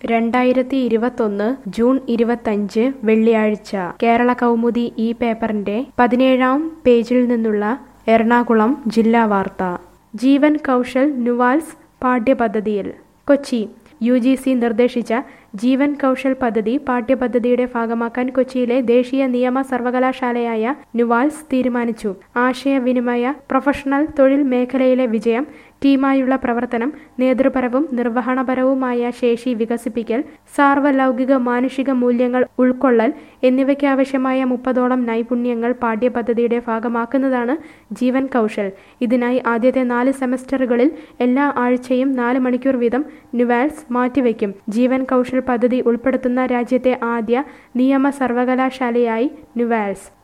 രണ്ടായിരത്തി ഇരുപത്തൊന്ന് ജൂൺ ഇരുപത്തഞ്ച് വെള്ളിയാഴ്ച കേരള കൗമുദി ഈ പേപ്പറിന്റെ പതിനേഴാം പേജിൽ നിന്നുള്ള എറണാകുളം ജില്ലാ വാർത്ത ജീവൻ കൗശൽ നുവാൽസ് പാഠ്യപദ്ധതിയിൽ കൊച്ചി യു ജി സി നിർദ്ദേശിച്ച ജീവൻ കൗശൽ പദ്ധതി പാഠ്യപദ്ധതിയുടെ ഭാഗമാക്കാൻ കൊച്ചിയിലെ ദേശീയ നിയമ സർവകലാശാലയായ നുവാൽസ് തീരുമാനിച്ചു ആശയവിനിമയ പ്രൊഫഷണൽ തൊഴിൽ മേഖലയിലെ വിജയം ടീമായുള്ള പ്രവർത്തനം നേതൃപരവും നിർവഹണപരവുമായ ശേഷി വികസിപ്പിക്കൽ സാർവലൗകിക മാനുഷിക മൂല്യങ്ങൾ ഉൾക്കൊള്ളൽ എന്നിവയ്ക്കാവശ്യമായ മുപ്പതോളം നൈപുണ്യങ്ങൾ പാഠ്യപദ്ധതിയുടെ ഭാഗമാക്കുന്നതാണ് ജീവൻ കൗശൽ ഇതിനായി ആദ്യത്തെ നാല് സെമസ്റ്ററുകളിൽ എല്ലാ ആഴ്ചയും നാല് മണിക്കൂർ വീതം നുവാൽസ് മാറ്റിവെക്കും ജീവൻ കൗശൽ പദ്ധതി ഉൾപ്പെടുത്തുന്ന രാജ്യത്തെ ആദ്യ നിയമ സർവകലാശാലയായി നുവാൽസ്